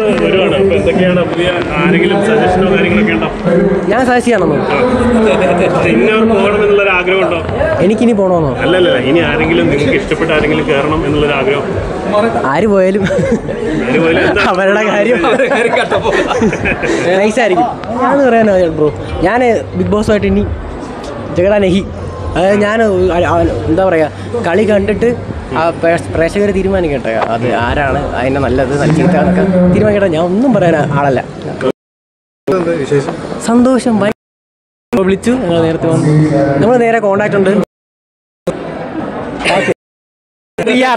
വരുവാണ് അപ്പൊ എന്തൊക്കെയാണ് പുതിയ ആരെങ്കിലും സജഷനോ കാര്യങ്ങളൊക്കെ ഉണ്ടോ ഞാൻ സജസ്റ്റ് ചെയ്യണമെന്നോ ഇന്നവർ പോകണം എന്നുള്ളൊരു ആഗ്രഹം ഉണ്ടോ എനിക്കിനി പോകണമെന്നോ അല്ലല്ല ഇനി ആരെങ്കിലും നിങ്ങൾക്ക് ഇഷ്ടപ്പെട്ട ആരെങ്കിലും കയറണം എന്നുള്ളൊരു ആഗ്രഹം ആര് പോയാലും അതുപോലെ എന്താ അവരുടെ കാര്യം നൈസായിരിക്കും ഞാൻ പറയാനോ ബ്രോ ഞാൻ ബിഗ് ബോസുമായിട്ട് ഇനി ജഗടാ നെഹി അതായത് ഞാൻ എന്താ പറയുക കളി കണ്ടിട്ട് ആ പ്രേക്ഷകർ തീരുമാനിക്കട്ടെ അത് ആരാണ് അതിനെ നല്ലത് നല്ല ചീത്ത എന്നൊക്കെ തീരുമാനിക്കട്ടെ ഞാൻ ഒന്നും പറയാൻ ആളല്ല സന്തോഷം ഭയ- വിളിച്ചു ഞങ്ങൾ നേരത്തെ വന്നു നമ്മൾ നേരെ കോണ്ടാക്ട് ഉണ്ട് പി ആർ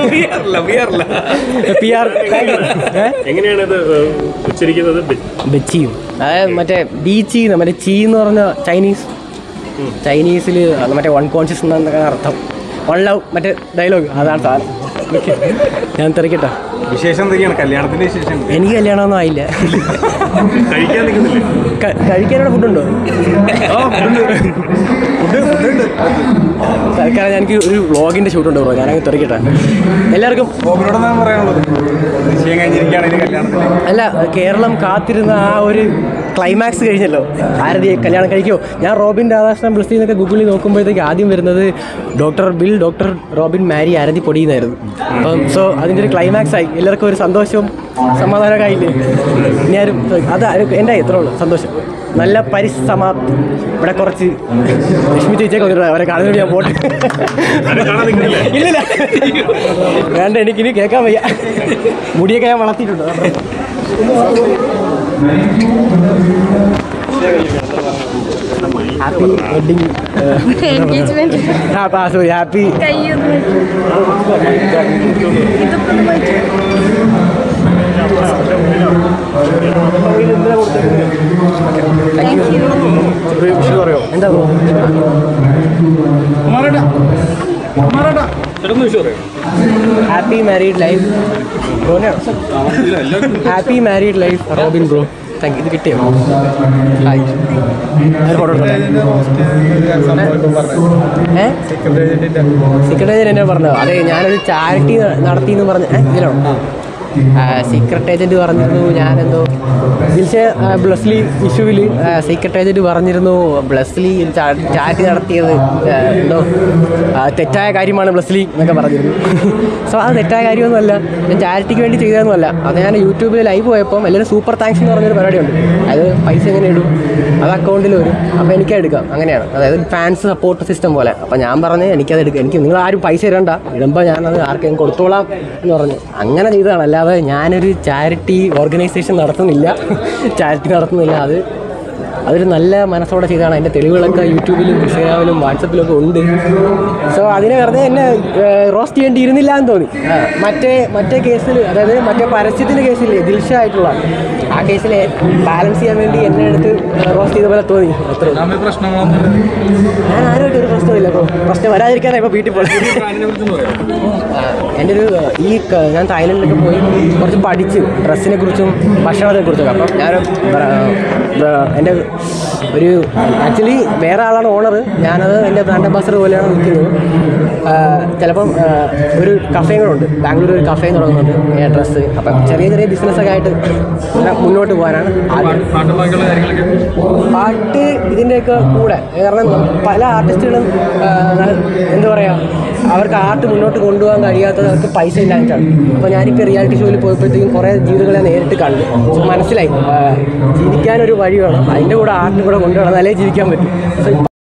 പി ആർ എങ്ങനെയാണ് ഇത് ഉച്ചരിക്കുന്നത് ബി- ബെച്ചിയും അതായത് മറ്റേ ബീച്ചി മറ്റേ ചീ എന്ന് പറഞ്ഞ ചൈനീസ് ചൈനീസിൽ മറ്റേ വൺ കോൺഷ്യസ് എന്നൊക്കെ അർത്ഥം വൺ ലവ് മറ്റേ ഡയലോഗ് അതാണ് സാധനം ഞാൻ തിരക്കട്ടെ വിശേഷം എന്തൊക്കെയാണ് കല്യാണത്തിന്റെ വിശേഷം എനിക്ക് കല്യാണമൊന്നും ആയില്ല കഴിക്കാൻ നിൽക്കുന്നില്ലേ ക- കഴിക്കാനുള്ള ഫുഡുണ്ടോ തൽക്കാലം എനിക്ക് ഒരു വ്ളോഗിൻ്റെ ഷൂട്ടുണ്ട് ബ്രോ ഞാനങ്ങ് തിരക്കട്ടെ എല്ലാവർക്കും ഗോപിനോട് എന്താണ് പറയാനുള്ളത് നിശ്ചയം കഴിഞ്ഞിരിക്കുകയാണെങ്കിൽ കല്യാണത്തിന് അല്ല കേരളം കാത്തിരുന്ന ആ ഒരു ക്ലൈമാക്സ് കഴിഞ്ഞല്ലോ ആരതി കല്യാണം കഴിക്കുമോ ഞാൻ റോബിൻ രാധാകൃഷ്ണൻ പ്ലസ് എന്നൊക്കെ ഗൂഗിളിൽ നോക്കുമ്പോഴത്തേക്ക് ആദ്യം വരുന്നത് ഡോക്ടർ ബിൽ ഡോക്ടർ റോബിൻ മാരി ആരതി പൊടിയുന്നായിരുന്നു അപ്പം സോ അതിൻ്റെ ഒരു ക്ലൈമാക്സ് ആയി എല്ലാവർക്കും ഒരു സന്തോഷവും സമാധാനമൊക്കെ ആയില്ലേ ഇനി ആരും അത് ആരും- എൻ്റെ എത്ര ഉള്ളു സന്തോഷം നല്ല പരിസമാപ്തി ഇവിടെ കുറച്ച് ലക്ഷ്മി ചേച്ചിയൊക്കെ വന്നിട്ടുണ്ട് അവരെ കാണുന്നത് ഞാൻ പോട്ടെ ആരും കാണാൻ നിൽക്കുന്നില്ലേ ഇല്ലില്ല വേണ്ട എനിക്കിനി കേൾക്കാൻ വയ്യ മുടിയൊക്കെ ഞാൻ വളർത്തിയിട്ടുണ്ട് happy wedding engagement sorry happy കയ്യൊന്നും ഇതിപ്പോ താങ്ക് യു എന്താ bro happy married life happy married life Robin bro thank you ഇത് കിട്ടിയോ ഹായ് ഒരു ഫോട്ടോ ഏ സീക്രട്ട് ഏജന്റ് എന്നെ പറഞ്ഞത് അതെ ഞാനൊരു ചാരിറ്റി നടത്തി എന്ന് പറഞ്ഞ ഏ, ഇതിലാണോ സീക്രട്ട് ഏജന്റ് പറഞ്ഞിരുന്നു ഞാനെന്തോ ദിൽഷ ബ്ലസ്ലി ഇഷ്യൂവിൽ സീക്രട്ട് ഏജന്റ് പറഞ്ഞിരുന്നു ബ്ലസ്ലി ചാരിറ്റി നടത്തിയത് ആ, എന്തോ ആ, തെറ്റായ കാര്യമാണ് ബ്ലസ്ലി എന്നൊക്കെ പറഞ്ഞിരുന്നു സോ അത് തെറ്റായ കാര്യമൊന്നുമല്ല ഞാൻ ചാരിറ്റിക്ക് വേണ്ടി ചെയ്തതൊന്നുമല്ല അത് ഞാൻ യൂട്യൂബിൽ ലൈവ് പോയപ്പോൾ എല്ലാവരും സൂപ്പർ താങ്ക്സ് എന്ന് പറഞ്ഞൊരു പരിപാടിയുണ്ട് അത് പൈസ എങ്ങനെ ഇടും അത് അക്കൗണ്ടിൽ വരും അപ്പോൾ എനിക്ക് എടുക്കാം അങ്ങനെയാണ് അതായത് ഫാൻസ് സപ്പോർട്ട് സിസ്റ്റം പോലെ അപ്പോൾ ഞാൻ പറഞ്ഞ് എനിക്കത് എടുക്കാം എനിക്ക് നിങ്ങൾ ആരും പൈസ ഇടണ്ട ഇടുമ്പോൾ ഞാനത് ആർക്കെങ്കിലും കൊടുത്തോളാം എന്ന് പറഞ്ഞു അങ്ങനെ ചെയ്തതാണ് അല്ലാതെ ഞാനൊരു ചാരിറ്റി ഓർഗനൈസേഷൻ നടത്തുന്നില്ല ചാരിറ്റി നടത്തുന്നില്ല അത് അതൊരു നല്ല മനസ്സോടെ ചെയ്തതാണ് അതിൻ്റെ തെളിവുകളൊക്കെ യൂട്യൂബിലും ഇൻസ്റ്റാഗ്രാമിലും വാട്സപ്പിലും ഒക്കെ ഉണ്ട് സോ അതിനെ വെറുതെ എന്നെ റോസ്റ്റ് ചെയ്യേണ്ടി ഇരുന്നില്ല എന്ന് തോന്നി ആ, മറ്റേ മറ്റേ കേസിൽ അതായത് മറ്റേ പരസ്യത്തിൻ്റെ കേസില്ലേ ദിൽഷ ആയിട്ടുള്ള ആ കേസിൽ ബാലൻസ് ചെയ്യാൻ വേണ്ടി എന്നെ എടുത്ത് റോസ്റ്റ് ചെയ്ത പോലെ തോന്നി അത്രേ ഉള്ളൂ. പ്രശ്നങ്ങളൊന്നും ഞാൻ ആരുമായിട്ട് ഒരു പ്രശ്നമില്ല ബ്രോ പ്രശ്നം വരാതിരിക്കാനാണ് ഇപ്പോൾ വീട്ടിൽ പോകുന്നത് എൻ്റെ ഒരു ഈ ക- ഞാൻ തായ്ലൻഡിലൊക്കെ പോയി കുറച്ച് പഠിച്ച് ഡ്രസ്സിനെ കുറിച്ചും ഭക്ഷണത്തെ കുറിച്ചൊക്കെ അപ്പം ഞാൻ എൻ്റെ ഒരു ആക്ച്വലി വേറെ ആളാണ് ഓണർ ഞാനത് എൻ്റെ ബ്രാൻഡ് അംബാസഡർ പോലെയാണ് നിൽക്കുന്നത് ആ, ചിലപ്പം ആ, ഒരു കഫേയും കൂടെ ഉണ്ട് ബാംഗ്ലൂർ ഒരു കഫേയും തുടങ്ങുന്നുണ്ട് ഡ്രസ്സ് അപ്പം ചെറിയ ചെറിയ ബിസിനസ്സൊക്കെ ആയിട്ട് ഇങ്ങനെ മുന്നോട്ട് പോകാനാണ് ആദ്യം പാട്ടുമായിട്ടുള്ള കാര്യങ്ങളൊക്കെ പാട്ട് ഇതിൻ്റെയൊക്കെ കൂടെ കാരണം പല ആർട്ടിസ്റ്റുകളും ആ, ന- എന്താ പറയുക അവർക്ക് ആർട്ട് മുന്നോട്ട് കൊണ്ടുപോകാൻ കഴിയാത്തത് അവർക്ക് പൈസ ഇല്ലാഞ്ഞിട്ടാണ് അപ്പോൾ ഞാനിപ്പോൾ റിയാലിറ്റി ഷോയിൽ പോയപ്പോഴത്തേക്കും കുറേ ജീവിതങ്ങളെ നേരിട്ട് കണ്ടു So മനസ്സിലായി ആ, ജീവിക്കാനൊരു വഴി വേണം അതിൻ്റെ കൂടെ ആർട്ടിനും കൂടെ കൊണ്ടുപോകണം എന്നാലേ ജീവിക്കാൻ പറ്റും സോ